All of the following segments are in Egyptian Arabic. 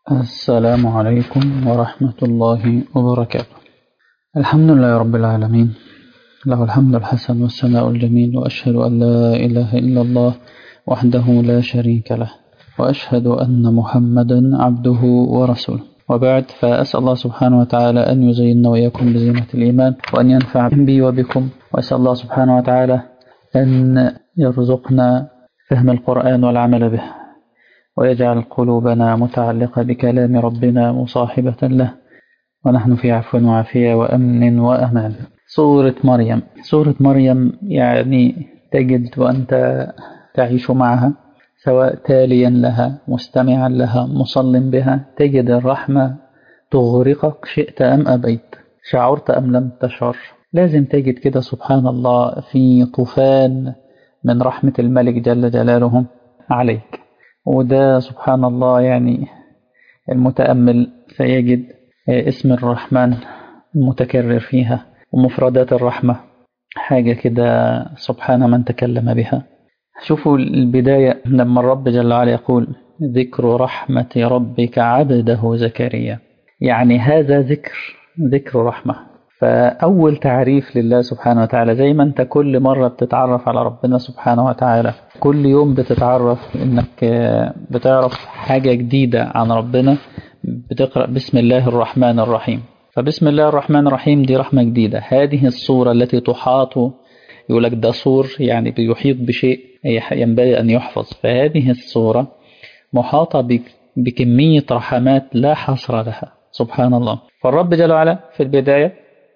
السلام عليكم ورحمة الله وبركاته الحمد لله رب العالمين له الحمد الحسن والثناء الجميل وأشهد أن لا إله إلا الله وحده لا شريك له وأشهد أن محمدا عبده ورسوله وبعد فأسأل الله سبحانه وتعالى أن يزيننا وإياكم بزينة الإيمان وأن ينفع بي وبكم وأسأل الله سبحانه وتعالى أن يرزقنا فهم القرآن والعمل به ويجعل قلوبنا متعلقة بكلام ربنا مصاحبة له ونحن في عفو وعافية وأمن وأمان سورة مريم سورة مريم يعني تجد وأنت تعيش معها سواء تاليا لها مستمعا لها مصل بها تجد الرحمة تغرقك شئت أم أبيت شعرت أم لم تشعر لازم تجد كده سبحان الله في طوفان من رحمة الملك جل جلاله عليك وده سبحان الله يعني المتأمل سيجد اسم الرحمن المتكرر فيها ومفردات الرحمة حاجة كده سبحان من تكلم بها شوفوا البداية لما الرب جل وعلا يقول ذكر رحمة ربك عبده زكريا يعني هذا ذكر ذكر رحمة فأول تعريف لله سبحانه وتعالى زي ما أنت كل مرة بتتعرف على ربنا سبحانه وتعالى كل يوم بتتعرف إنك بتعرف حاجة جديدة عن ربنا بتقرأ بسم الله الرحمن الرحيم فبسم الله الرحمن الرحيم دي رحمة جديدة هذه الصورة التي تحاط يقول لك ده صور يعني بيحيط بشيء ينبغي أن يحفظ فهذه الصورة محاطة بكمية رحمات لا حصر لها سبحان الله فالرب جل وعلا في البداية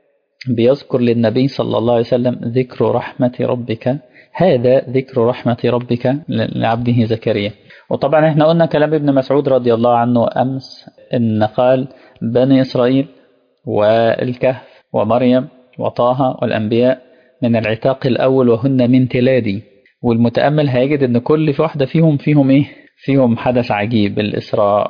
بيذكر للنبي صلى الله عليه وسلم ذكر رحمة ربك هذا ذكر رحمة ربك لعبده زكريا وطبعا احنا قلنا كلام ابن مسعود رضي الله عنه أمس إن قال بني إسرائيل والكهف ومريم وطه والأنبياء من العتاق الأول وهن من تلادي والمتأمل هيجد إن كل واحدة فيهم فيهم إيه فيهم حدث عجيب الإسراء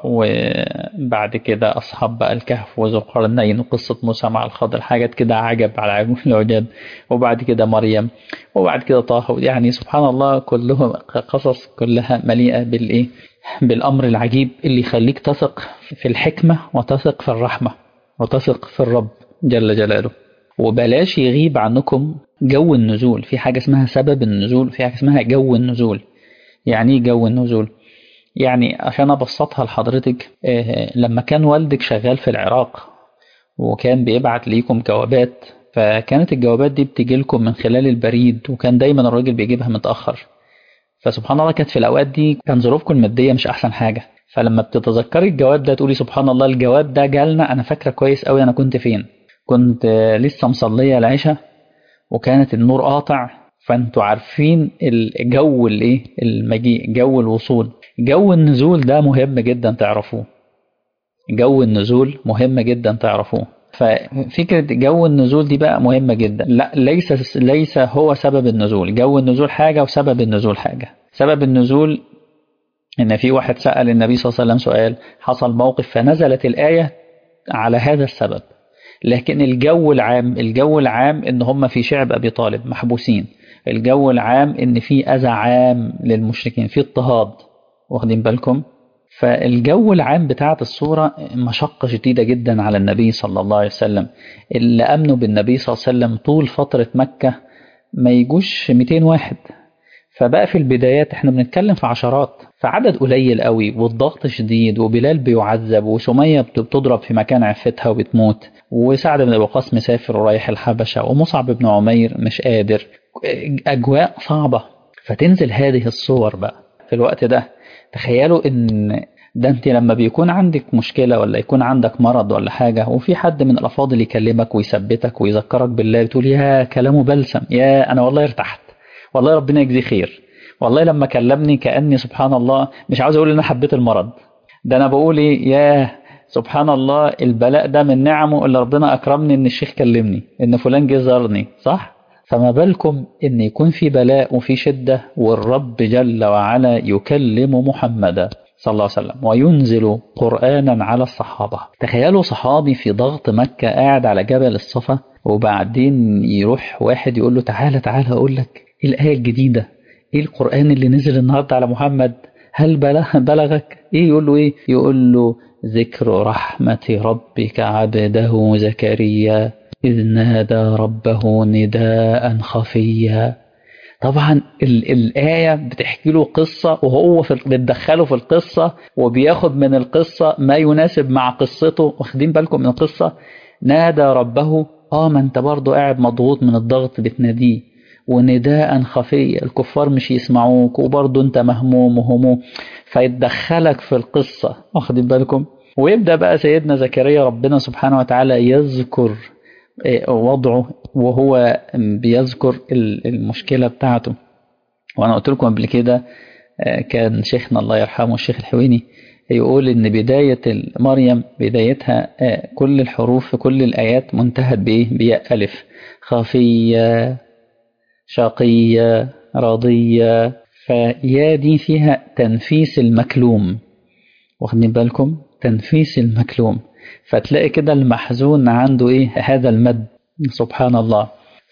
وبعد كده أصحاب بقى الكهف وذو القرنين وقصة موسى مع الخضر حاجات كده عجب على عجب العجاب وبعد كده مريم وبعد كده طه يعني سبحان الله كلهم قصص كلها مليئة بالإيه بالأمر العجيب اللي يخليك تثق في الحكمة وتثق في الرحمة وتثق في الرب جل جلاله وبلاش يغيب عنكم جو النزول في حاجة اسمها سبب النزول في حاجة اسمها جو النزول يعني ايه جو النزول يعني عشان ابسطها لحضرتك لما كان والدك شغال في العراق وكان بيبعت ليكم جوابات فكانت الجوابات دي بتجي لكم من خلال البريد وكان دايما الراجل بيجيبها متأخر فسبحان الله كانت في الأوقات دي كان ظروفكم المادية مش أحسن حاجة فلما بتتذكري الجواب ده تقولي سبحان الله الجواب ده جالنا أنا فاكرة كويس قوي أنا كنت فين كنت لسه مصلية العشاء وكانت النور قاطع فانتوا عارفين الجو الايه المجيء جو الوصول جو النزول ده مهم جدا تعرفوه جو النزول مهم جدا تعرفوه ففكرة جو النزول دي بقى مهمة جدا لا ليس ليس هو سبب النزول جو النزول حاجة وسبب النزول حاجة سبب النزول ان في واحد سأل النبي صلى الله عليه وسلم سؤال حصل موقف فنزلت الآية على هذا السبب لكن الجو العام الجو العام ان هم في شعب ابي طالب محبوسين الجو العام ان في اذى عام للمشركين في اضطهاد واخدين بالكم فالجو العام بتاعت الصورة مشقة شديدة جدا على النبي صلى الله عليه وسلم اللي أمنوا بالنبي صلى الله عليه وسلم طول فترة مكة ما يجوش 200 واحد فبقى في البدايات احنا بنتكلم في عشرات فعدد قليل قوي والضغط شديد وبلال بيعذب وسمية بتضرب في مكان عفتها وبتموت وسعد بن ابي وقاص مسافر ورايح الحبشة ومصعب بن عمير مش قادر أجواء صعبة فتنزل هذه الصور بقى في الوقت ده تخيلوا ان ده انت لما بيكون عندك مشكلة ولا يكون عندك مرض ولا حاجة وفي حد من الأفاضل يكلمك ويثبتك ويذكرك بالله بتقول يا كلامه بلسم يا أنا والله ارتحت والله ربنا يجزيه خير والله لما كلمني كأني سبحان الله مش عاوز أقول إن أنا حبيت المرض ده أنا بقول إيه يا سبحان الله البلاء ده من نعمه اللي ربنا أكرمني إن الشيخ كلمني إن فلان جه زارني صح؟ فما بالكم إن يكون في بلاء وفي شدة والرب جل وعلا يكلم محمدا صلى الله عليه وسلم وينزل قرآنا على الصحابة تخيلوا صحابي في ضغط مكة قاعد على جبل الصفا وبعدين يروح واحد يقول له تعالى تعالى أقول لك إيه الآية الجديدة إيه القرآن اللي نزل النهاردة على محمد هل بلغك ايه يقول له ايه يقول له ذكر رحمة ربك عبده زكريا إذ نادى ربه نداء خفيا طبعا ال الآية بتحكي له قصة وهو في بتدخله في القصة وبياخد من القصة ما يناسب مع قصته واخدين بالكم من القصة نادى ربه اه ما انت برضه قاعد مضغوط من الضغط بتناديه ونداء خفي الكفار مش يسمعوك وبرضه انت مهموم وهموم فيتدخلك في القصة واخدين بالكم ويبدأ بقى سيدنا زكريا ربنا سبحانه وتعالى يذكر وضعه وهو بيذكر المشكلة بتاعته وأنا قلت لكم قبل كده كان شيخنا الله يرحمه الشيخ الحويني يقول إن بداية مريم بدايتها كل الحروف في كل الآيات منتهت بإيه؟ بياء ألف خفية شقية راضية فيا دي فيها تنفيس المكلوم واخدين بالكم تنفيس المكلوم فتلاقي كده المحزون عنده ايه هذا المد سبحان الله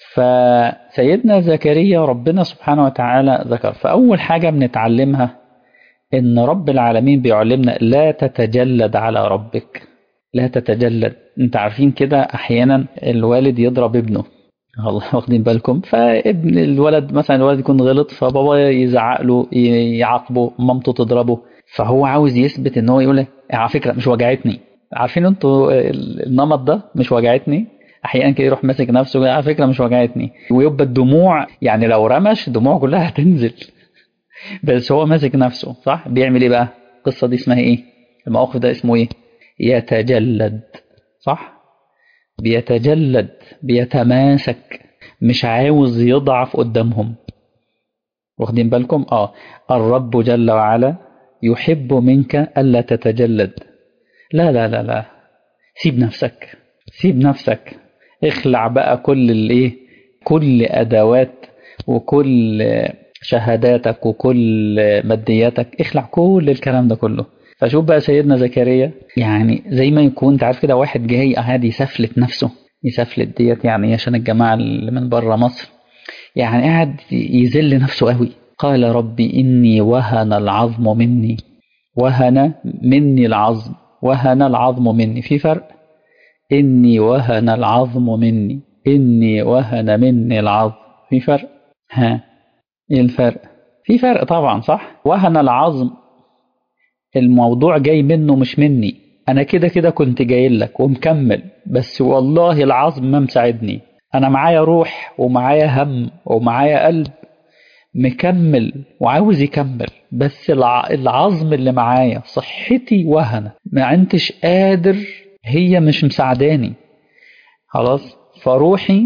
فسيدنا زكريا ربنا سبحانه وتعالى ذكر فأول حاجة بنتعلمها إن رب العالمين بيعلمنا لا تتجلد على ربك لا تتجلد انت عارفين كده أحيانا الوالد يضرب ابنه الله واخدين بالكم فابن الولد مثلا الولد يكون غلط فبابا يزعق له يعاقبه مامته تضربه فهو عاوز يثبت ان هو يقول على فكره مش وجعتني عارفين انتوا النمط ده مش وجعتني احيانا كده يروح ماسك نفسه على فكره مش وجعتني ويبقى الدموع يعني لو رمش الدموع كلها هتنزل بس هو ماسك نفسه صح بيعمل ايه بقى القصه دي اسمها ايه الموقف ده اسمه ايه يتجلد صح بيتجلد بيتماسك مش عاوز يضعف قدامهم واخدين بالكم اه الرب جل وعلا يحب منك الا تتجلد لا لا لا لا سيب نفسك سيب نفسك اخلع بقى كل الايه كل ادوات وكل شهاداتك وكل مادياتك اخلع كل الكلام ده كله فشوف بقى سيدنا زكريا يعني زي ما يكون انت عارف كده واحد جاي قاعد يسفلت نفسه يسفلت ديت يعني عشان الجماعه اللي من بره مصر يعني قاعد يذل نفسه قوي قال ربي اني وهن العظم مني وهن مني العظم وهن العظم مني في فرق إني وهن العظم مني إني وهن مني العظم في فرق ها إيه الفرق في فرق طبعا صح وهن العظم الموضوع جاي منه مش مني أنا كده كده كنت جاي لك ومكمل بس والله العظم ما مساعدني أنا معايا روح ومعايا هم ومعايا قلب مكمل وعاوز يكمل بس العظم اللي معايا صحتي وهنة ما انتش قادر هي مش مساعداني خلاص فروحي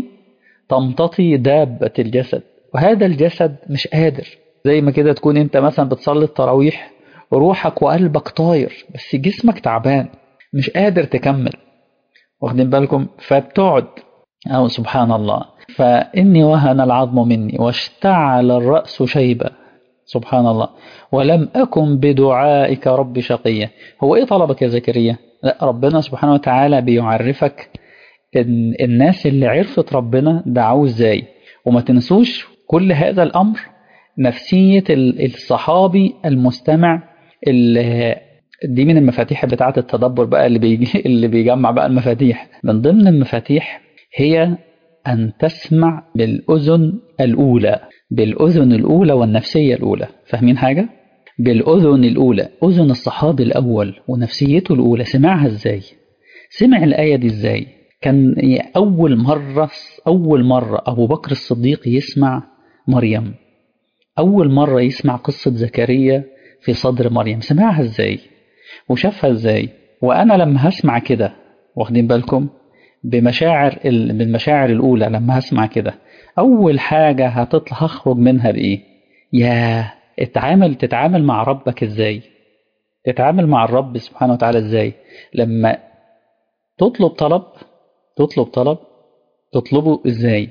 تمتطي دابة الجسد وهذا الجسد مش قادر زي ما كده تكون انت مثلا بتصلي التراويح روحك وقلبك طاير بس جسمك تعبان مش قادر تكمل واخدين بالكم فبتقعد أو سبحان الله فإني وهن العظم مني واشتعل الرأس شيبا سبحان الله ولم أكن بدعائك رب شقيا هو إيه طلبك يا زكريا لا ربنا سبحانه وتعالى بيعرفك إن الناس اللي عرفت ربنا دعوه إزاي وما تنسوش كل هذا الأمر نفسية الصحابي المستمع اللي دي من المفاتيح بتاعة التدبر بقى اللي بيجي اللي بيجمع بقى المفاتيح من ضمن المفاتيح هي أن تسمع بالأذن الأولى بالأذن الأولى والنفسية الأولى فاهمين حاجة؟ بالأذن الأولى أذن الصحابي الأول ونفسيته الأولى سمعها إزاي؟ سمع الآية دي إزاي؟ كان أول مرة أول مرة أبو بكر الصديق يسمع مريم أول مرة يسمع قصة زكريا في صدر مريم سمعها إزاي؟ وشافها إزاي؟ وأنا لما هسمع كده واخدين بالكم بمشاعر بالمشاعر الأولى لما هسمع كده أول حاجة هتطلع هخرج منها بإيه؟ يا اتعامل تتعامل مع ربك إزاي؟ تتعامل مع الرب سبحانه وتعالى إزاي؟ لما تطلب طلب تطلب طلب تطلبه إزاي؟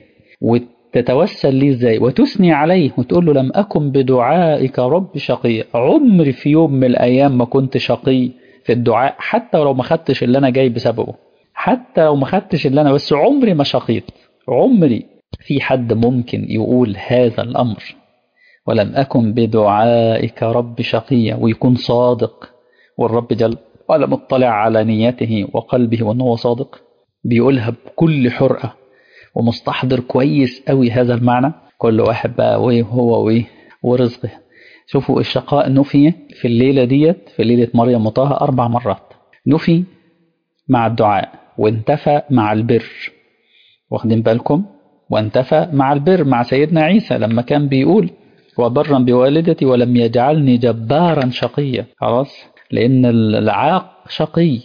وتتوسل ليه إزاي؟ وتثني عليه وتقول له لم أكن بدعائك رب شقي عمري في يوم من الأيام ما كنت شقي في الدعاء حتى لو ما خدتش اللي أنا جاي بسببه حتى لو ما خدتش اللي انا بس عمري ما شقيت عمري في حد ممكن يقول هذا الامر ولم أكن بدعائك رب شقيا ويكون صادق والرب جل وعلا مطلع على نيته وقلبه وأنه هو صادق بيقولها بكل حرقة ومستحضر كويس قوي هذا المعنى كل واحد بقى ويه هو ويه ورزقه شوفوا الشقاء نفي في الليلة ديت في ليلة مريم وطه أربع مرات نفي مع الدعاء وانتفى مع البر واخدين بالكم وانتفى مع البر مع سيدنا عيسى لما كان بيقول وبرا بوالدتي ولم يجعلني جبارا شقيا خلاص لأن العاق شقي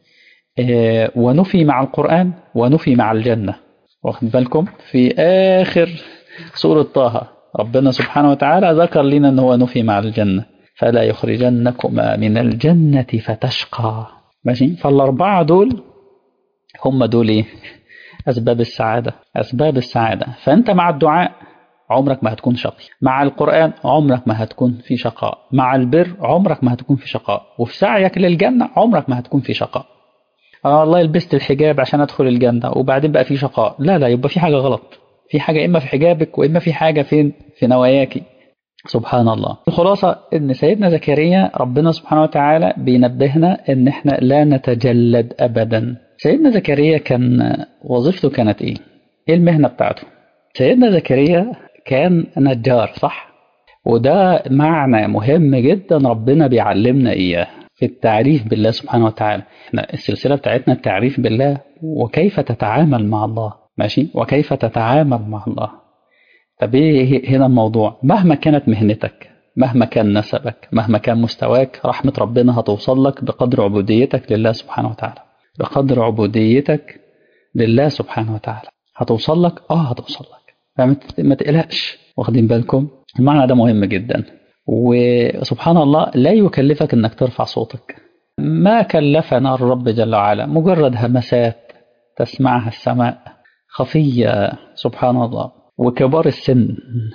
اه ونفي مع القرآن ونفي مع الجنة واخد بالكم في آخر سورة طه ربنا سبحانه وتعالى ذكر لنا أنه هو نفي مع الجنة فلا يخرجنكما من الجنة فتشقى ماشي فالأربعة دول هم دول إيه أسباب السعادة أسباب السعادة فأنت مع الدعاء عمرك ما هتكون شقي مع القرآن عمرك ما هتكون في شقاء مع البر عمرك ما هتكون في شقاء وفي سعيك للجنة عمرك ما هتكون في شقاء أنا والله لبست الحجاب عشان أدخل الجنة وبعدين بقى في شقاء لا لا يبقى في حاجة غلط في حاجة إما في حجابك وإما في حاجة فين في نواياك سبحان الله الخلاصة إن سيدنا زكريا ربنا سبحانه وتعالى بينبهنا إن إحنا لا نتجلد أبدا سيدنا زكريا كان وظيفته كانت إيه؟ إيه المهنة بتاعته؟ سيدنا زكريا كان نجار صح؟ وده معنى مهم جدا ربنا بيعلمنا إياه في التعريف بالله سبحانه وتعالى احنا السلسلة بتاعتنا التعريف بالله وكيف تتعامل مع الله ماشي وكيف تتعامل مع الله طب ايه هنا الموضوع مهما كانت مهنتك مهما كان نسبك مهما كان مستواك رحمة ربنا هتوصل لك بقدر عبوديتك لله سبحانه وتعالى بقدر عبوديتك لله سبحانه وتعالى هتوصل لك اه هتوصل لك فما تقلقش واخدين بالكم المعنى ده مهم جدا وسبحان الله لا يكلفك انك ترفع صوتك ما كلفنا الرب جل وعلا مجرد همسات تسمعها السماء خفية سبحان الله وكبار السن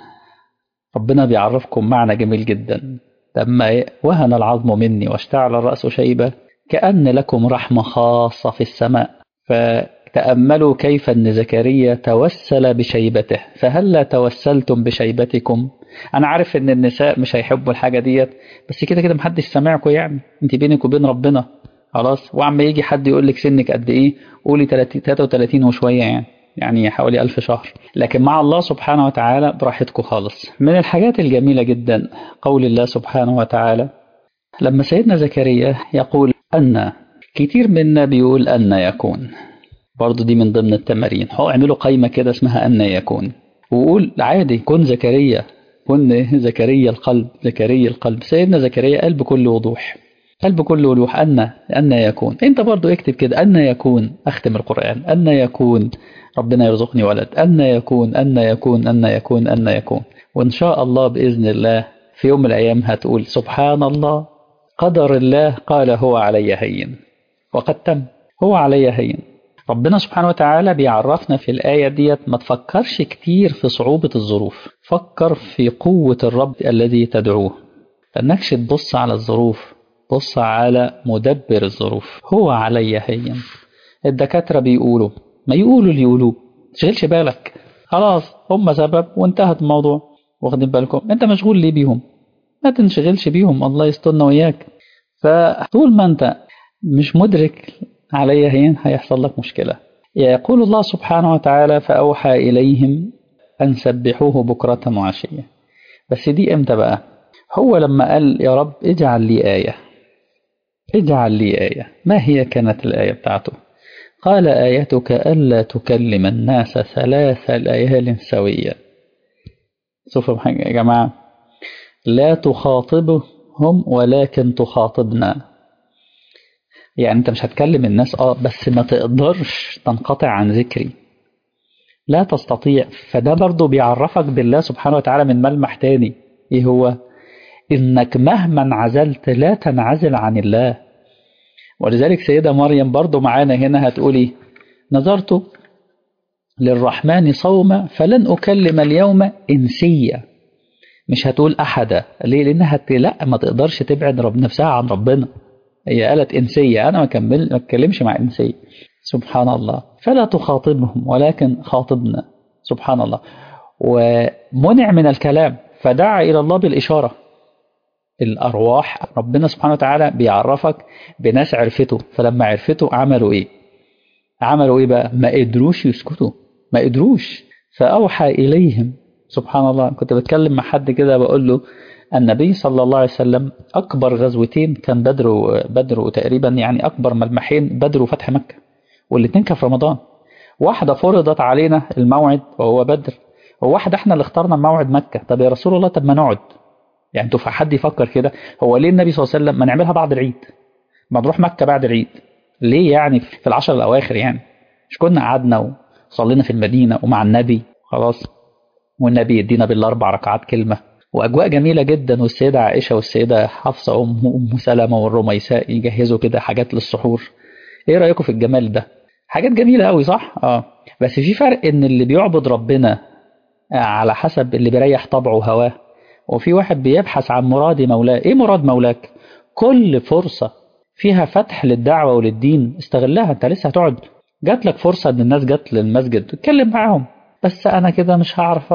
ربنا بيعرفكم معنى جميل جدا لما وهن العظم مني واشتعل الرأس شيبة كأن لكم رحمة خاصة في السماء فتأملوا كيف أن زكريا توسل بشيبته فهلا توسلتم بشيبتكم أنا عارف أن النساء مش هيحبوا الحاجة ديت بس كده كده محدش سامعكم يعني أنت بينك وبين ربنا خلاص وعم يجي حد يقول لك سنك قد إيه قولي 33 وشوية يعني يعني حوالي ألف شهر لكن مع الله سبحانه وتعالى براحتكم خالص من الحاجات الجميلة جدا قول الله سبحانه وتعالى لما سيدنا زكريا يقول أن كتير منا بيقول أن يكون برضو دي من ضمن التمارين هو اعملوا قايمة كده اسمها أن يكون وقول عادي كن زكريا كن زكريا القلب زكريا القلب سيدنا زكريا قال بكل وضوح قال بكل وضوح أن أن يكون أنت برضو اكتب كده أن يكون أختم القرآن أن يكون ربنا يرزقني ولد أن يكون أن يكون أن يكون أن يكون وإن شاء الله بإذن الله في يوم من الأيام هتقول سبحان الله قدر الله قال هو علي هين وقد تم هو علي هين ربنا سبحانه وتعالى بيعرفنا في الآية ديت ما تفكرش كتير في صعوبة الظروف فكر في قوة الرب الذي تدعوه لأنكش تبص على الظروف بص على مدبر الظروف هو علي هين الدكاترة بيقولوا ما يقولوا اللي يقولوه تشغلش بالك خلاص هم سبب وانتهت الموضوع واخدين بالكم انت مشغول ليه بيهم ما تنشغلش بيهم الله يسترنا وياك فطول ما انت مش مدرك علي هين هيحصل لك مشكلة يقول الله سبحانه وتعالى فأوحى إليهم أن سبحوه بكرة وعشية بس دي امتى بقى هو لما قال يا رب اجعل لي آية اجعل لي آية ما هي كانت الآية بتاعته قال آيتك ألا تكلم الناس ثلاث ليال سوية شوفوا حاجة يا جماعة لا تخاطبهم ولكن تخاطبنا يعني انت مش هتكلم الناس اه بس ما تقدرش تنقطع عن ذكري لا تستطيع فده برضو بيعرفك بالله سبحانه وتعالى من ملمح تاني ايه هو انك مهما انعزلت لا تنعزل عن الله ولذلك سيدة مريم برضو معانا هنا هتقولي نظرت للرحمن صوما فلن أكلم اليوم إنسية مش هتقول أحدا ليه لأنها لا ما تقدرش تبعد رب نفسها عن ربنا هي قالت إنسية أنا ما كمل ما اتكلمش مع إنسية سبحان الله فلا تخاطبهم ولكن خاطبنا سبحان الله ومنع من الكلام فدعا إلى الله بالإشارة الأرواح ربنا سبحانه وتعالى بيعرفك بناس عرفته فلما عرفته عملوا إيه عملوا إيه بقى ما قدروش يسكتوا ما قدروش فأوحى إليهم سبحان الله كنت بتكلم مع حد كده بقول له النبي صلى الله عليه وسلم أكبر غزوتين كان بدر بدر تقريبا يعني أكبر ملمحين بدر وفتح مكة والاثنين كان في رمضان واحدة فرضت علينا الموعد وهو بدر وواحدة احنا اللي اخترنا موعد مكة طب يا رسول الله طب ما نقعد يعني انتوا حد يفكر كده هو ليه النبي صلى الله عليه وسلم ما نعملها بعد العيد ما نروح مكة بعد العيد ليه يعني في العشر الأواخر يعني مش كنا قعدنا وصلينا في المدينة ومع النبي خلاص والنبي يدينا بالأربع ركعات كلمة وأجواء جميلة جدا والسيدة عائشة والسيدة حفصة وأم أم سلمة والرميساء يجهزوا كده حاجات للسحور إيه رأيكم في الجمال ده؟ حاجات جميلة قوي صح؟ اه بس في فرق إن اللي بيعبد ربنا على حسب اللي بيريح طبعه وهواه وفي واحد بيبحث عن مراد مولاه إيه مراد مولاك؟ كل فرصة فيها فتح للدعوة وللدين استغلها أنت لسه هتقعد جات لك فرصة إن الناس جت للمسجد تتكلم معاهم بس انا كده مش هعرف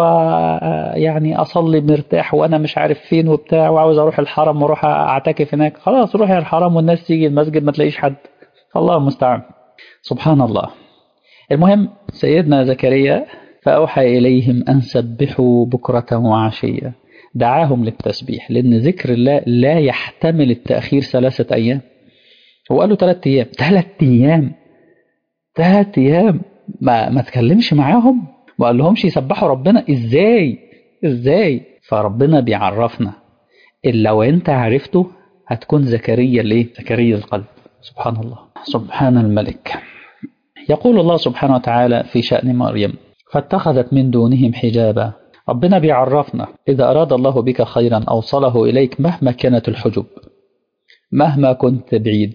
يعني اصلي مرتاح وانا مش عارف فين وبتاع وعاوز اروح الحرم واروح اعتكف هناك خلاص روح الحرم والناس تيجي المسجد ما تلاقيش حد الله المستعان سبحان الله المهم سيدنا زكريا فأوحى إليهم أن سبحوا بكرة وعشية دعاهم للتسبيح لأن ذكر الله لا يحتمل التأخير ثلاثة أيام هو قال له ثلاثة أيام ثلاثة أيام ثلاثة أيام ما ما تكلمش معاهم ما قال لهمش يسبحوا ربنا ازاي ازاي فربنا بيعرفنا اللي لو انت عرفته هتكون زكريا ليه زكريا القلب سبحان الله سبحان الملك يقول الله سبحانه وتعالى في شأن مريم فاتخذت من دونهم حجابا ربنا بيعرفنا إذا أراد الله بك خيرا أوصله إليك مهما كانت الحجب مهما كنت بعيد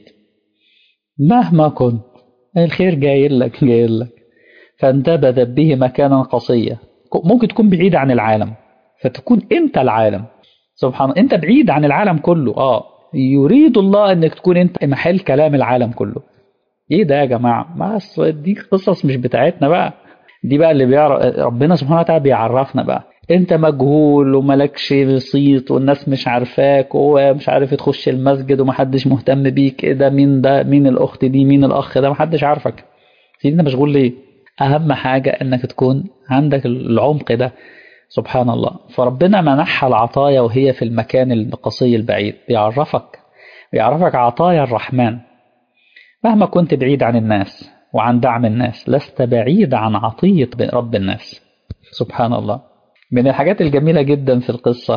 مهما كنت الخير جاي لك جاي لك فانتبذت به مكانا قصيا ممكن تكون بعيد عن العالم فتكون انت العالم سبحان الله انت بعيد عن العالم كله اه يريد الله انك تكون انت محل كلام العالم كله ايه ده يا جماعه ما دي قصص مش بتاعتنا بقى دي بقى اللي بيعرف ربنا سبحانه وتعالى بيعرفنا بقى انت مجهول وملكش صيت والناس مش عارفاك ومش عارف تخش المسجد ومحدش مهتم بيك ايه ده مين ده مين الاخت دي مين الاخ ده محدش عارفك سيدنا مشغول ليه أهم حاجة إنك تكون عندك العمق ده سبحان الله فربنا منحها العطايا وهي في المكان القصي البعيد بيعرفك بيعرفك عطايا الرحمن مهما كنت بعيد عن الناس وعن دعم الناس لست بعيد عن عطية رب الناس سبحان الله من الحاجات الجميلة جدا في القصة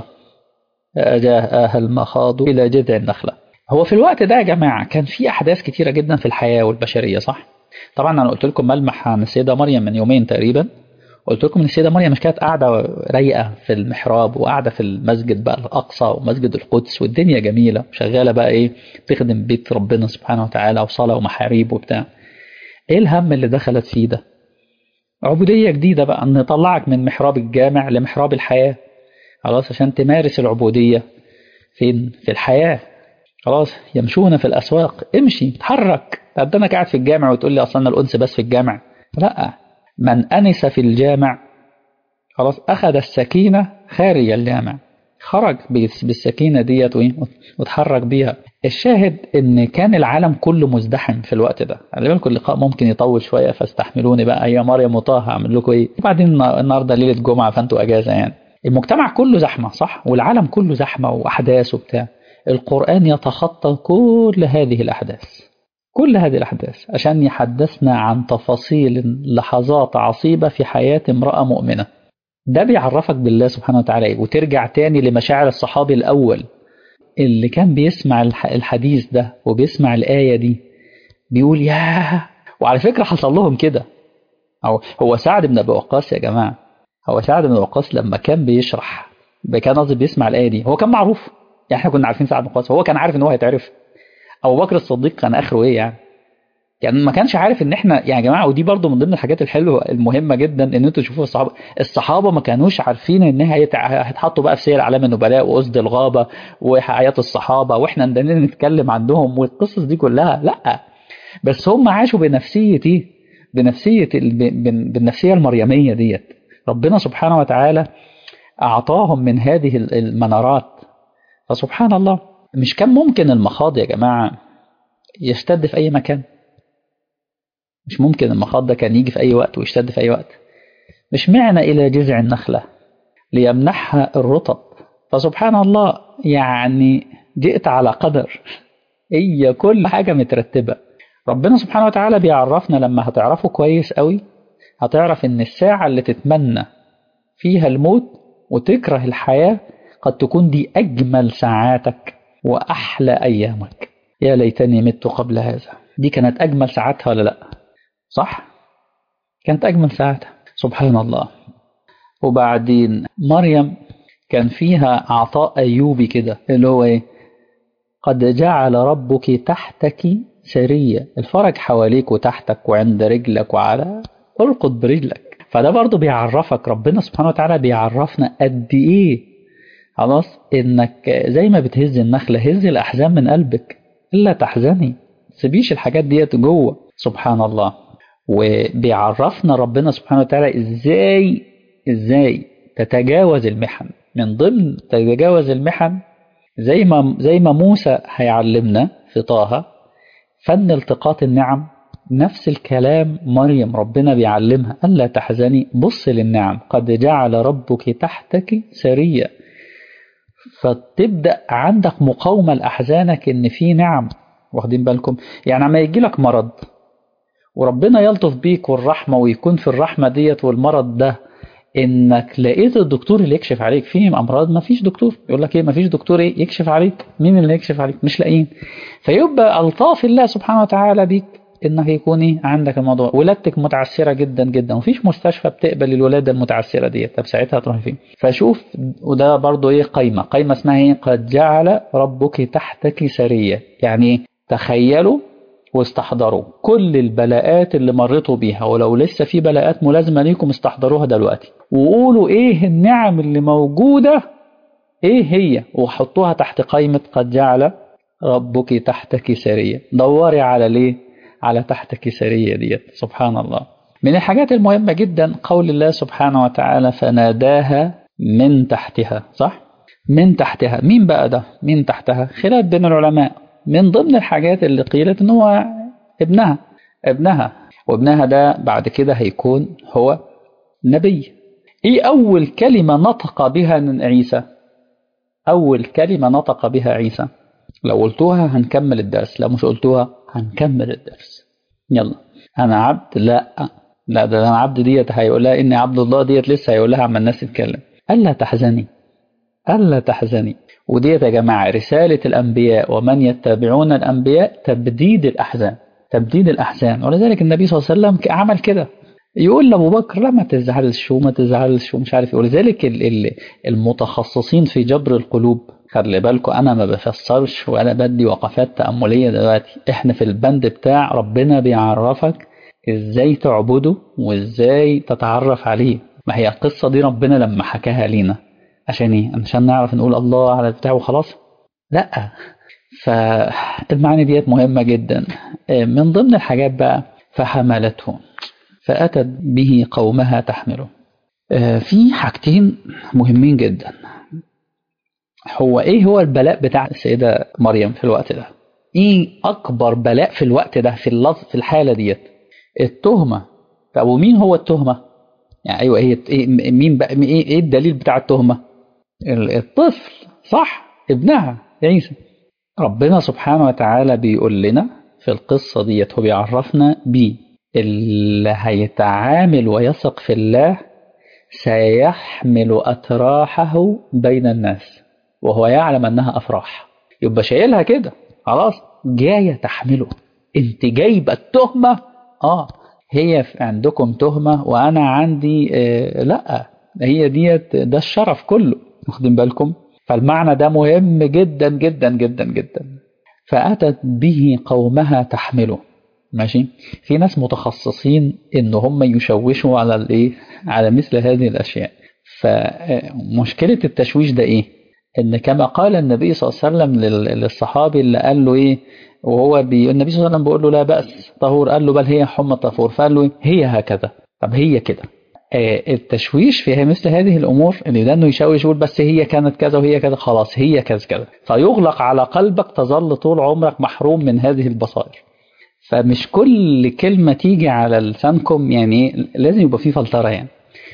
جاء المخاض إلى جذع النخلة هو في الوقت ده يا جماعة كان في أحداث كتيرة جدا في الحياة والبشرية صح؟ طبعا انا قلت لكم ملمح عن السيده مريم من يومين تقريبا قلت لكم ان السيده مريم مش كانت قاعده رايقه في المحراب وقاعده في المسجد بقى الاقصى ومسجد القدس والدنيا جميله شغاله بقى ايه تخدم بيت ربنا سبحانه وتعالى وصلاه ومحاريب وبتاع ايه الهم اللي دخلت فيه ده عبوديه جديده بقى ان نطلعك من محراب الجامع لمحراب الحياه خلاص عشان تمارس العبوديه فين في الحياه خلاص يمشون في الاسواق امشي اتحرك طب انا قاعد في الجامع وتقول لي اصلا الانس بس في الجامع لا من انس في الجامع خلاص اخذ السكينه خارج الجامع خرج بالسكينه ديت واتحرك بيها الشاهد ان كان العالم كله مزدحم في الوقت ده خلي بالكم اللقاء ممكن يطول شويه فاستحملوني بقى يا مريم وطه هعمل لكم ايه وبعدين النهارده ليله جمعه فانتوا اجازه يعني المجتمع كله زحمه صح والعالم كله زحمه واحداث وبتاع القران يتخطى كل هذه الاحداث كل هذه الأحداث عشان يحدثنا عن تفاصيل لحظات عصيبة في حياة امرأة مؤمنة ده بيعرفك بالله سبحانه وتعالى وترجع تاني لمشاعر الصحابي الأول اللي كان بيسمع الحديث ده وبيسمع الآية دي بيقول ياه وعلى فكرة حصل لهم كده أو هو سعد بن أبي وقاص يا جماعة هو سعد بن أبي وقاص لما كان بيشرح كان قصدي بيسمع الآية دي هو كان معروف يعني احنا كنا عارفين سعد بن وقاص هو كان عارف ان هو هيتعرف ابو بكر الصديق كان اخره ايه يعني يعني ما كانش عارف ان احنا يا جماعه ودي برضو من ضمن الحاجات الحلوه المهمه جدا ان انتوا تشوفوا الصحابه الصحابه ما كانوش عارفين ان هيتحطوا بقى في سير اعلام النبلاء واسد الغابه وحياه الصحابه واحنا عندنا نتكلم عنهم والقصص دي كلها لا بس هم عاشوا بنفسيه ايه بنفسيه بالنفسيه المريميه ديت ربنا سبحانه وتعالى أعطاهم من هذه المنارات فسبحان الله مش كان ممكن المخاض يا جماعة يشتد في أي مكان مش ممكن المخاض ده كان يجي في أي وقت ويشتد في أي وقت مش معنى إلى جذع النخلة ليمنحها الرطب فسبحان الله يعني جئت على قدر هي كل حاجة مترتبة ربنا سبحانه وتعالى بيعرفنا لما هتعرفه كويس قوي هتعرف ان الساعة اللي تتمنى فيها الموت وتكره الحياة قد تكون دي أجمل ساعاتك وأحلى أيامك يا ليتني مت قبل هذا دي كانت أجمل ساعاتها ولا لأ صح كانت أجمل ساعاتها سبحان الله وبعدين مريم كان فيها عطاء أيوبي كده اللي هو إيه قد جعل ربك تحتك سرية الفرج حواليك وتحتك وعند رجلك وعلى ارقد برجلك فده برضو بيعرفك ربنا سبحانه وتعالى بيعرفنا قد ايه خلاص انك زي ما بتهز النخلة هز الاحزان من قلبك الا تحزني سيبيش الحاجات ديت جوه سبحان الله وبيعرفنا ربنا سبحانه وتعالى ازاي ازاي تتجاوز المحن من ضمن تتجاوز المحن زي ما زي ما موسى هيعلمنا في طه فن التقاط النعم نفس الكلام مريم ربنا بيعلمها ألا تحزني بص للنعم قد جعل ربك تحتك سرية فتبدأ عندك مقاومة لأحزانك إن في نعم واخدين بالكم يعني عما يجي لك مرض وربنا يلطف بيك والرحمة ويكون في الرحمة ديت والمرض ده انك لقيت الدكتور اللي يكشف عليك في امراض ما فيش دكتور يقول لك ايه ما فيش دكتور ايه يكشف عليك مين اللي يكشف عليك مش لاقيين فيبقى الطاف الله سبحانه وتعالى بيك انك يكون ايه عندك الموضوع ولادتك متعسره جدا جدا ومفيش مستشفى بتقبل الولاده المتعسره ديت طب ساعتها تروحي فين فشوف وده برضو ايه قايمه قايمه اسمها ايه قد جعل ربك تحتك سريه يعني ايه تخيلوا واستحضروا كل البلاءات اللي مريتوا بيها ولو لسه في بلاءات ملازمه ليكم استحضروها دلوقتي وقولوا ايه النعم اللي موجوده ايه هي وحطوها تحت قائمه قد جعل ربك تحتك سريه دوري على ليه على تحتك سريه ديت سبحان الله من الحاجات المهمه جدا قول الله سبحانه وتعالى فناداها من تحتها صح من تحتها مين بقى ده مين تحتها خلاف بين العلماء من ضمن الحاجات اللي قيلت ان هو ابنها ابنها وابنها ده بعد كده هيكون هو نبي ايه اول كلمة نطق بها من عيسى اول كلمة نطق بها عيسى لو قلتوها هنكمل الدرس لو مش قلتوها هنكمل الدرس يلا انا عبد لا لا ده انا عبد ديت هيقولها اني عبد الله ديت لسه هيقولها عما الناس تتكلم الا تحزني الا تحزني وديت يا جماعة رسالة الأنبياء ومن يتبعون الأنبياء تبديد الأحزان تبديد الأحزان ولذلك النبي صلى الله عليه وسلم عمل كده يقول لأبو بكر لا ما تزعلش وما تزعلش ومش عارف ايه ولذلك المتخصصين في جبر القلوب خلي بالكم أنا ما بفسرش وأنا بدي وقفات تأملية دلوقتي إحنا في البند بتاع ربنا بيعرفك إزاي تعبده وإزاي تتعرف عليه ما هي القصة دي ربنا لما حكاها لينا عشان ايه عشان نعرف نقول الله على البتاع وخلاص لا فالمعاني ديت مهمة جدا من ضمن الحاجات بقى فحملته فأتت به قومها تحمله في حاجتين مهمين جدا هو ايه هو البلاء بتاع السيدة مريم في الوقت ده ايه اكبر بلاء في الوقت ده في اللفظ في الحالة ديت التهمة طب ومين هو التهمة يعني ايوه هي إيه مين بقى ايه ايه الدليل بتاع التهمة الطفل صح ابنها عيسى ربنا سبحانه وتعالى بيقول لنا في القصة ديت هو بيعرفنا بيه اللي هيتعامل ويثق في الله سيحمل أتراحه بين الناس وهو يعلم أنها أفراح يبقى شايلها كده خلاص جاية تحمله انت جايبة التهمة اه هي عندكم تهمة وأنا عندي آه لا هي ديت ده الشرف كله واخدين بالكم فالمعنى ده مهم جدا جدا جدا جدا فأتت به قومها تحمله ماشي في ناس متخصصين ان هم يشوشوا على الايه على مثل هذه الاشياء فمشكله التشويش ده ايه ان كما قال النبي صلى الله عليه وسلم للصحابي اللي قال له ايه وهو بي... النبي صلى الله عليه وسلم بيقول له لا بأس طهور قال له بل هي حمى طهور فقال له هي هكذا طب هي كده التشويش في مثل هذه الأمور اللي ده أنه يشوش يقول بس هي كانت كذا وهي كذا خلاص هي كذا كذا فيغلق على قلبك تظل طول عمرك محروم من هذه البصائر فمش كل كلمة تيجي على لسانكم يعني لازم يبقى فيه فلترة يعني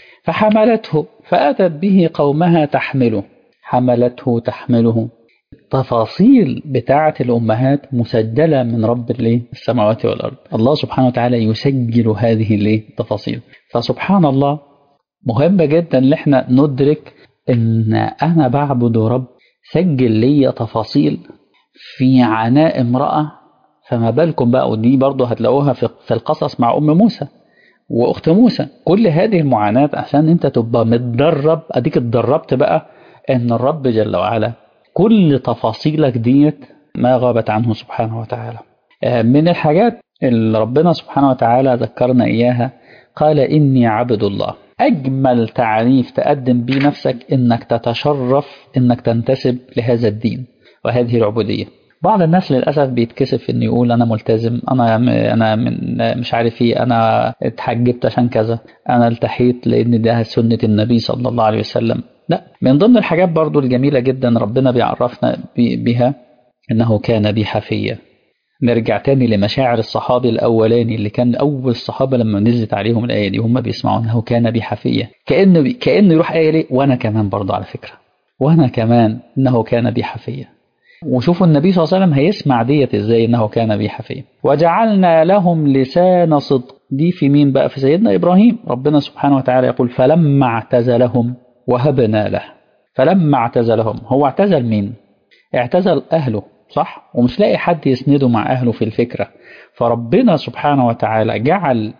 فحملته فأتت به قومها تحمله حملته تحمله التفاصيل بتاعة الأمهات مسجلة من رب السماوات والأرض الله سبحانه وتعالى يسجل هذه التفاصيل فسبحان الله مهم جدا ان احنا ندرك ان انا بعبد رب سجل لي تفاصيل في عناء امرأة فما بالكم بقى ودي برضه هتلاقوها في القصص مع أم موسى وأخت موسى كل هذه المعاناة عشان أنت تبقى متدرب أديك اتدربت بقى أن الرب جل وعلا كل تفاصيلك ديت ما غابت عنه سبحانه وتعالى من الحاجات اللي ربنا سبحانه وتعالى ذكرنا إياها قال إني عبد الله أجمل تعريف تقدم بيه نفسك إنك تتشرف إنك تنتسب لهذا الدين وهذه العبودية بعض الناس للأسف بيتكسف إنه يقول أنا ملتزم أنا أنا من مش عارف إيه أنا اتحجبت عشان كذا أنا التحيت لأن ده سنة النبي صلى الله عليه وسلم لا من ضمن الحاجات برضو الجميلة جدا ربنا بيعرفنا بها إنه كان بي حفية نرجع تاني لمشاعر الصحابي الأولاني اللي كان أول الصحابة لما نزلت عليهم الآية دي هم بيسمعوا أنه كان بي حفية كأنه كأنه يروح آية ليه وأنا كمان برضو على فكرة وأنا كمان إنه كان بي حفية وشوفوا النبي صلى الله عليه وسلم هيسمع ديت ازاي انه كان بي حفيا وجعلنا لهم لسان صدق دي في مين بقى في سيدنا ابراهيم ربنا سبحانه وتعالى يقول فلما اعتزلهم وهبنا له فلما اعتزلهم هو اعتزل مين اعتزل اهله صح ومش لاقي حد يسنده مع اهله في الفكره فربنا سبحانه وتعالى جعل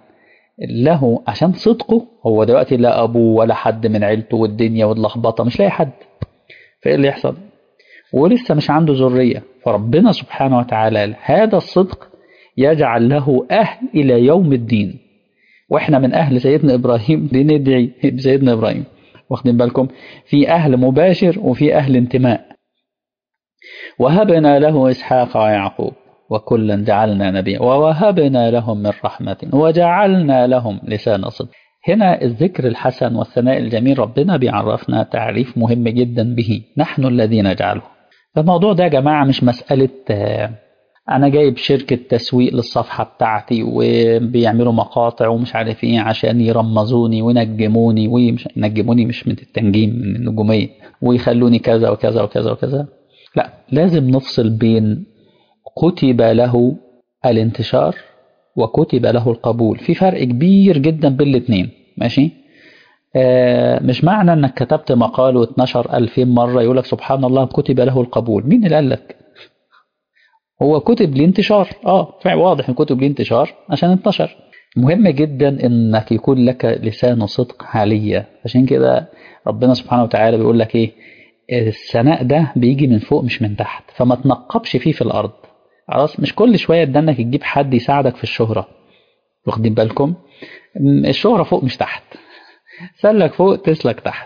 له عشان صدقه هو دلوقتي لا ابوه ولا حد من عيلته والدنيا واللخبطه مش لاقي حد فايه اللي يحصل ولسه مش عنده ذرية فربنا سبحانه وتعالى هذا الصدق يجعل له أهل إلى يوم الدين وإحنا من أهل سيدنا إبراهيم بندعي بسيدنا إبراهيم واخدين بالكم في أهل مباشر وفي أهل انتماء وهبنا له إسحاق ويعقوب وكلا جعلنا نبيا ووهبنا لهم من رحمة وجعلنا لهم لسان صدق هنا الذكر الحسن والثناء الجميل ربنا بيعرفنا تعريف مهم جدا به نحن الذين نجعله الموضوع ده يا جماعة مش مسألة أنا جايب شركة تسويق للصفحة بتاعتي وبيعملوا مقاطع ومش عارف إيه عشان يرمزوني وينجموني ومش ينجموني مش من التنجيم من النجومية ويخلوني كذا وكذا وكذا وكذا لا لازم نفصل بين كتب له الانتشار وكتب له القبول في فرق كبير جدا بين الاثنين ماشي آه مش معنى انك كتبت مقال واتنشر ألفين مرة يقولك سبحان الله كتب له القبول مين اللي قال لك هو كتب لانتشار اه فعلا واضح ان كتب لانتشار عشان انتشر مهم جدا انك يكون لك لسان صدق حالية عشان كده ربنا سبحانه وتعالى بيقول لك ايه الثناء ده بيجي من فوق مش من تحت فما تنقبش فيه في الارض خلاص مش كل شويه تدنك تجيب حد يساعدك في الشهره واخدين بالكم الشهره فوق مش تحت سلك فوق تسلك تحت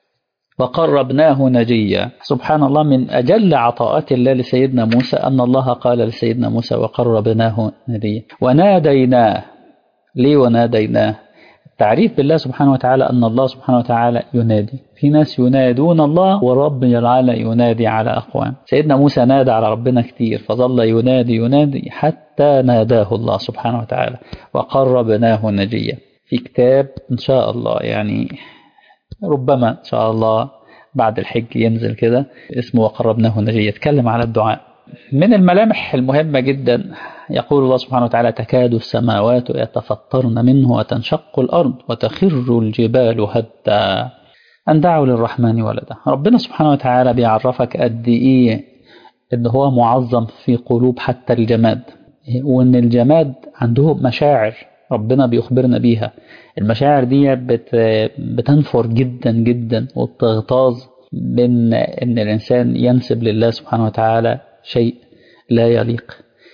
وقربناه نجيا سبحان الله من أجل عطاءات الله لسيدنا موسى أن الله قال لسيدنا موسى وقربناه نجيا وناديناه ليه وناديناه تعريف بالله سبحانه وتعالى أن الله سبحانه وتعالى ينادي في ناس ينادون الله ورب العالى ينادي على أقوام سيدنا موسى نادى على ربنا كتير فظل ينادي ينادي حتى ناداه الله سبحانه وتعالى وقربناه نجيا في كتاب إن شاء الله يعني ربما إن شاء الله بعد الحج ينزل كده اسمه وقربناه نجيا يتكلم على الدعاء من الملامح المهمة جدا يقول الله سبحانه وتعالى تكاد السماوات يتفطرن منه وتنشق الأرض وتخر الجبال هدا أن دعوا للرحمن ولدا ربنا سبحانه وتعالى بيعرفك قد إيه إن هو معظم في قلوب حتى الجماد وإن الجماد عندهم مشاعر ربنا بيخبرنا بيها المشاعر دي بت بتنفر جدا جدا وبتغتاظ من إن الإنسان ينسب لله سبحانه وتعالى شيء لا يليق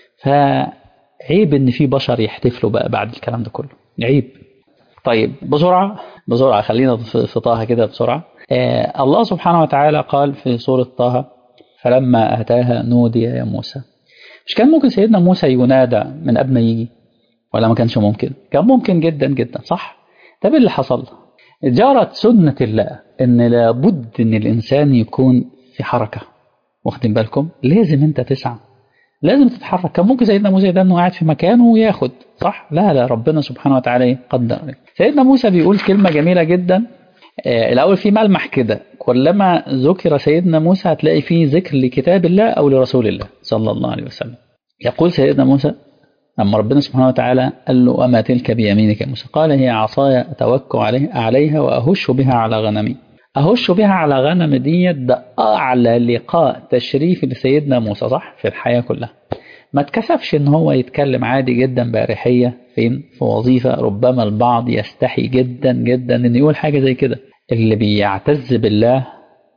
فعيب ان في بشر يحتفلوا بقى بعد الكلام ده كله عيب طيب بسرعة بسرعة خلينا في طه كده بسرعة آه الله سبحانه وتعالى قال في سورة طه فلما أتاها نودي يا موسى مش كان ممكن سيدنا موسى ينادى من قبل ما يجي ولا ما كانش ممكن كان ممكن جدا جدا صح طب اللي حصل جرت سنة الله ان لابد ان الانسان يكون في حركة واخدين بالكم لازم انت تسعى لازم تتحرك كان ممكن سيدنا موسى ده انه قاعد في مكانه وياخد صح لا لا ربنا سبحانه وتعالى قدر سيدنا موسى بيقول كلمة جميلة جدا آه الاول في ملمح كده كلما ذكر سيدنا موسى هتلاقي فيه ذكر لكتاب الله او لرسول الله صلى الله عليه وسلم يقول سيدنا موسى أما ربنا سبحانه وتعالى قال له أما تلك بيمينك يا موسى قال هي عصاي أتوكل عليها, عليها وأهش بها على غنمي أهش بها على غنم ديت ده أعلى لقاء تشريف لسيدنا موسى صح في الحياة كلها ما اتكسفش ان هو يتكلم عادي جدا باريحية فين في وظيفة ربما البعض يستحي جدا جدا ان يقول حاجة زي كده اللي بيعتز بالله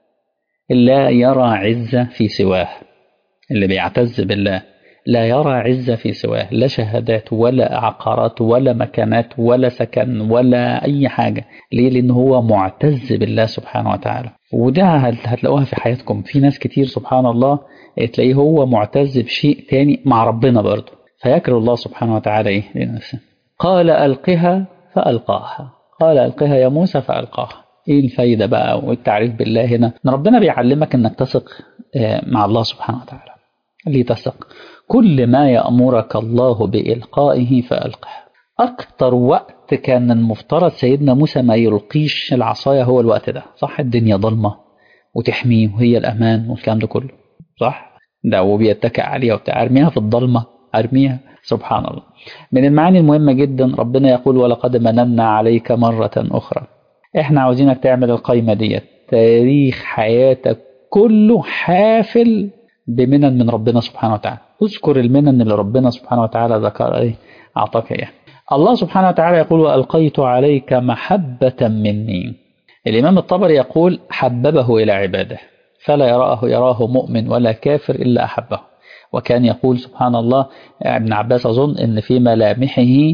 لا يرى عزة في سواه اللي بيعتز بالله لا يرى عزة في سواه لا شهادات ولا عقارات ولا مكانات ولا سكن ولا أي حاجة ليه لأن هو معتز بالله سبحانه وتعالى وده هتلاقوها في حياتكم في ناس كتير سبحان الله تلاقيه هو معتز بشيء تاني مع ربنا برضه فيكر الله سبحانه وتعالى إيه لنفسه قال ألقها فألقاها قال ألقها يا موسى فألقاها ايه الفايدة بقى والتعريف بالله هنا ان ربنا بيعلمك انك تثق مع الله سبحانه وتعالى ليه تثق كل ما يأمرك الله بإلقائه فألقه أكتر وقت كان المفترض سيدنا موسى ما يلقيش العصاية هو الوقت ده صح الدنيا ضلمة وتحميه وهي الأمان والكلام ده كله صح ده وبيتكئ عليها وبتاع ارميها في الضلمة ارميها سبحان الله من المعاني المهمة جدا ربنا يقول ولقد مننا عليك مرة أخرى احنا عاوزينك تعمل القايمة ديت تاريخ حياتك كله حافل بمنن من ربنا سبحانه وتعالى اذكر المنن اللي ربنا سبحانه وتعالى ذكر ايه اعطاك اياها الله سبحانه وتعالى يقول والقيت عليك محبة مني الامام الطبري يقول حببه الى عباده فلا يراه يراه مؤمن ولا كافر الا احبه وكان يقول سبحان الله ابن عباس اظن ان في ملامحه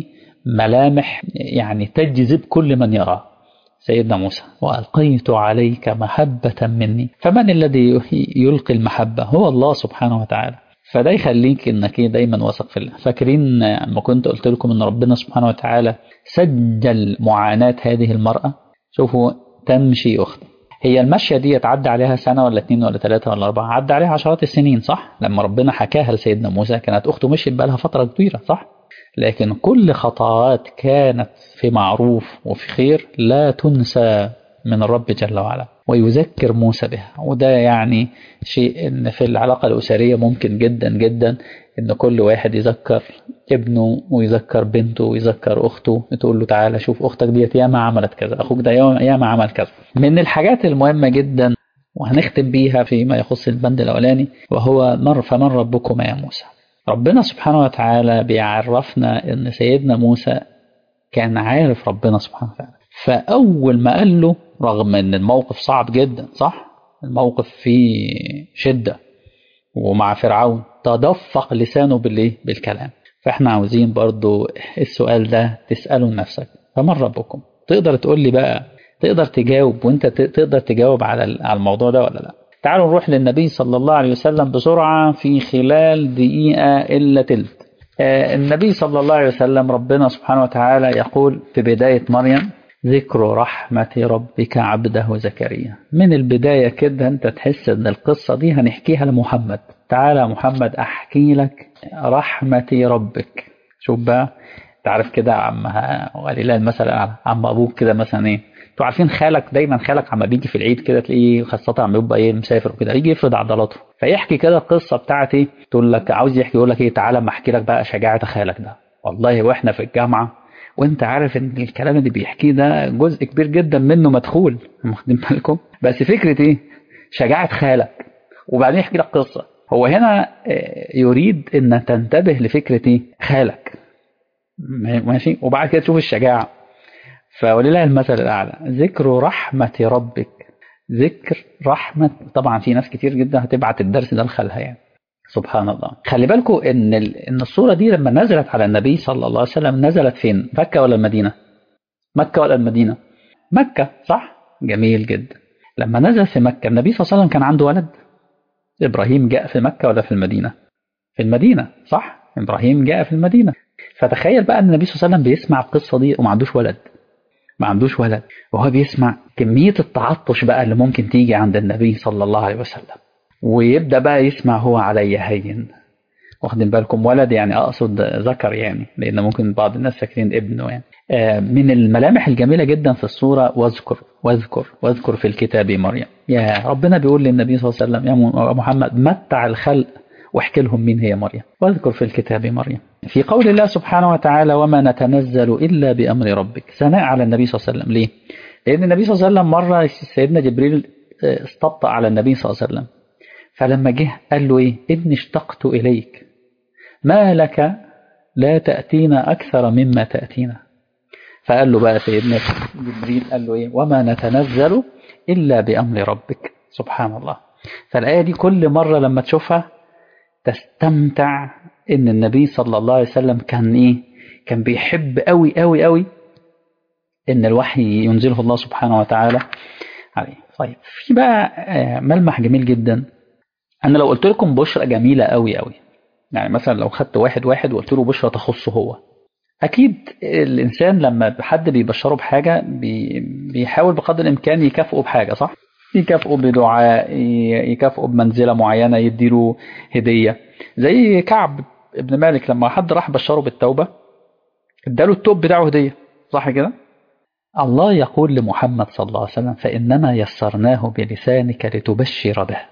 ملامح يعني تجذب كل من يراه سيدنا موسى وألقيت عليك محبة مني فمن الذي يلقي المحبة هو الله سبحانه وتعالى فده يخليك انك دايما واثق في الله فاكرين لما كنت قلت لكم ان ربنا سبحانه وتعالى سجل معاناة هذه المرأة شوفوا تمشي أختي هي المشية دي عدى عليها سنة ولا اتنين ولا تلاتة ولا أربعة عدى عليها عشرات السنين صح لما ربنا حكاها لسيدنا موسى كانت أخته مشيت بقالها فترة كبيرة صح لكن كل خطوات كانت في معروف وفي خير لا تنسى من الرب جل وعلا ويذكر موسى بها وده يعني شيء ان في العلاقة الأسرية ممكن جدا جدا ان كل واحد يذكر ابنه ويذكر بنته ويذكر اخته تقول له تعالى شوف اختك ديت ياما عملت كذا اخوك ده ياما عمل كذا من الحاجات المهمة جدا وهنختم بيها فيما يخص البند الاولاني وهو مر فمن ربكما يا موسى ربنا سبحانه وتعالى بيعرفنا ان سيدنا موسى كان عارف ربنا سبحانه وتعالى فاول ما قال له رغم ان الموقف صعب جدا صح الموقف فيه شدة ومع فرعون تدفق لسانه بالايه بالكلام فاحنا عاوزين برضو السؤال ده تسأله لنفسك فمن ربكم تقدر تقول لي بقى تقدر تجاوب وانت تقدر تجاوب على على الموضوع ده ولا لا تعالوا نروح للنبي صلى الله عليه وسلم بسرعة في خلال دقيقة إلا تلت آه النبي صلى الله عليه وسلم ربنا سبحانه وتعالى يقول في بداية مريم ذكر رحمة ربك عبده زكريا من البداية كده انت تحس ان القصة دي هنحكيها لمحمد تعالى محمد احكي لك رحمة ربك شوف بقى تعرف كده عم ولله المثل عم ابوك كده مثلا ايه انتوا عارفين خالك دايما خالك عم بيجي في العيد كده تلاقيه خاصة عم بيبقى ايه مسافر وكده يجي يفرض عضلاته فيحكي كده القصة بتاعت ايه تقول لك عاوز يحكي يقول لك ايه تعالى اما احكي لك بقى شجاعة خالك ده والله واحنا في الجامعة وانت عارف ان الكلام اللي بيحكيه ده جزء كبير جدا منه مدخول واخدين بالكم بس فكرة ايه شجاعة خالك وبعدين يحكي لك قصة هو هنا يريد ان تنتبه لفكرة ايه خالك ماشي وبعد كده تشوف الشجاعة فولله المثل الأعلى ذكر رحمة ربك ذكر رحمة طبعا في ناس كتير جدا هتبعت الدرس ده لخالها يعني سبحان الله خلي بالكم ان ان الصورة دي لما نزلت على النبي صلى الله عليه وسلم نزلت فين مكة ولا المدينة مكة ولا المدينة مكة صح جميل جدا لما نزل في مكة النبي صلى الله عليه وسلم كان عنده ولد إبراهيم جاء في مكة ولا في المدينة في المدينة صح إبراهيم جاء في المدينة فتخيل بقى ان النبي صلى الله عليه وسلم بيسمع القصة دي وما عندوش ولد ما عندوش ولد وهو بيسمع كمية التعطش بقى اللي ممكن تيجي عند النبي صلى الله عليه وسلم ويبدأ بقى يسمع هو علي هين واخدين بالكم ولد يعني أقصد ذكر يعني لأن ممكن بعض الناس فاكرين ابنه يعني آه من الملامح الجميلة جدا في الصورة واذكر واذكر واذكر في الكتاب مريم يا ربنا بيقول للنبي صلى الله عليه وسلم يا محمد متع الخلق واحكي لهم مين هي مريم واذكر في الكتاب مريم في قول الله سبحانه وتعالى وما نتنزل إلا بأمر ربك ثناء على النبي صلى الله عليه وسلم ليه لأن النبي صلى الله عليه وسلم مرة سيدنا جبريل استبطأ على النبي صلى الله عليه وسلم فلما جه قال له إيه إني اشتقت إليك ما لك لا تأتينا أكثر مما تأتينا فقال له بقى سيدنا جبريل قال له إيه وما نتنزل إلا بأمر ربك سبحان الله فالآية دي كل مرة لما تشوفها تستمتع ان النبي صلى الله عليه وسلم كان ايه كان بيحب قوي قوي قوي ان الوحي ينزله الله سبحانه وتعالى عليه طيب في بقى ملمح جميل جدا انا لو قلت لكم بشرى جميله قوي قوي يعني مثلا لو خدت واحد واحد وقلت له بشرى تخصه هو اكيد الانسان لما حد بيبشره بحاجه بي بيحاول بقدر الامكان يكافئه بحاجه صح يكافئه بدعاء يكافئه بمنزلة معينة يديله هدية زي كعب ابن مالك لما حد راح بشره بالتوبة اداله التوب بتاعه هدية صح كده الله يقول لمحمد صلى الله عليه وسلم فإنما يسرناه بلسانك لتبشر به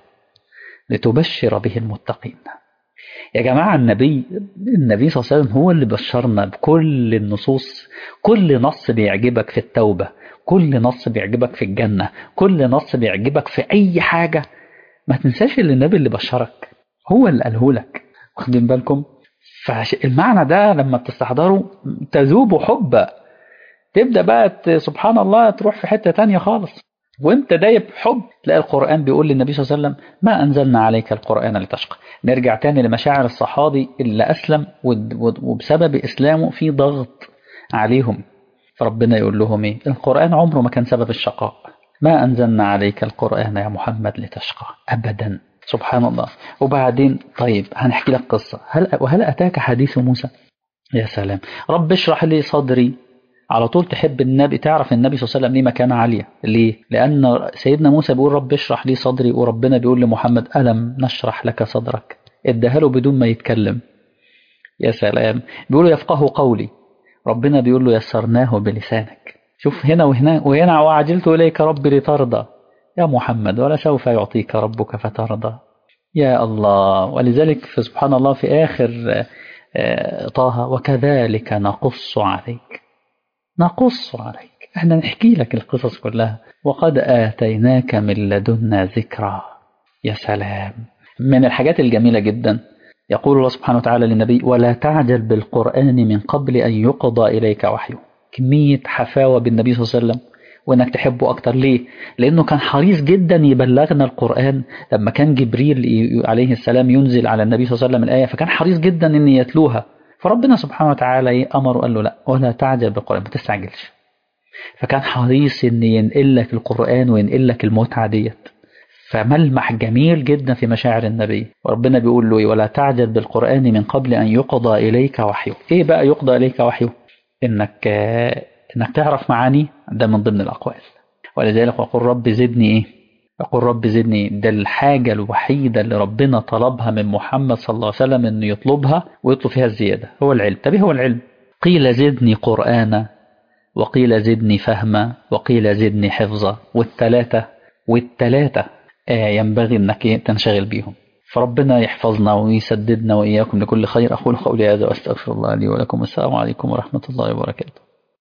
لتبشر به المتقين يا جماعة النبي النبي صلى الله عليه وسلم هو اللي بشرنا بكل النصوص كل نص بيعجبك في التوبة كل نص بيعجبك في الجنة كل نص بيعجبك في أي حاجة ما تنساش اللي النبي اللي بشرك هو اللي قاله لك واخدين بالكم فالمعنى ده لما تستحضره تذوب حبا تبدأ بقى سبحان الله تروح في حتة تانية خالص وانت دايب حب تلاقي القرآن بيقول للنبي صلى الله عليه وسلم ما أنزلنا عليك القرآن لتشقى نرجع تاني لمشاعر الصحابي اللي أسلم وبسبب إسلامه في ضغط عليهم فربنا يقول لهم ايه القرآن عمره ما كان سبب الشقاء ما أنزلنا عليك القرآن يا محمد لتشقى أبدا سبحان الله وبعدين طيب هنحكي لك قصة هل وهل أتاك حديث موسى يا سلام رب اشرح لي صدري على طول تحب النبي تعرف النبي صلى الله عليه وسلم ليه مكانة عالية ليه لأن سيدنا موسى بيقول رب اشرح لي صدري وربنا بيقول لمحمد ألم نشرح لك صدرك اداها له بدون ما يتكلم يا سلام بيقولوا يفقه قولي ربنا بيقول له يسرناه بلسانك شوف هنا وهنا وهنا وعجلت إليك ربي لترضى يا محمد ولا سوف يعطيك ربك فترضى يا الله ولذلك في سبحان الله في آخر طه وكذلك نقص عليك نقص عليك احنا نحكي لك القصص كلها وقد آتيناك من لدنا ذكرى يا سلام من الحاجات الجميلة جدا يقول الله سبحانه وتعالى للنبي ولا تعجل بالقرآن من قبل أن يقضى إليك وحيه كمية حفاوة بالنبي صلى الله عليه وسلم وانك تحبه اكتر ليه لانه كان حريص جدا يبلغنا القرآن لما كان جبريل عليه السلام ينزل على النبي صلى الله عليه وسلم الآية فكان حريص جدا ان يتلوها فربنا سبحانه وتعالى امره قال له لا ولا تعجل بالقرآن ما تستعجلش فكان حريص ان ينقل لك القرآن وينقل لك المتعة ديت فملمح جميل جدا في مشاعر النبي وربنا بيقول له ولا تعجل بالقرآن من قبل أن يقضى إليك وحيه إيه بقى يقضى إليك وحيه إنك إنك تعرف معاني ده من ضمن الأقوال ولذلك وقل رب زدني إيه يقول رب زدني ده الحاجة الوحيدة اللي ربنا طلبها من محمد صلى الله عليه وسلم إنه يطلبها ويطلب فيها الزيادة هو العلم طب هو العلم قيل زدني قرآنا وقيل زدني فهما وقيل زدني حفظا والثلاثة والثلاثة ينبغي أنك تنشغل بيهم فربنا يحفظنا ويسددنا وإياكم لكل خير أقول قولي هذا وأستغفر الله لي ولكم السلام عليكم ورحمة الله وبركاته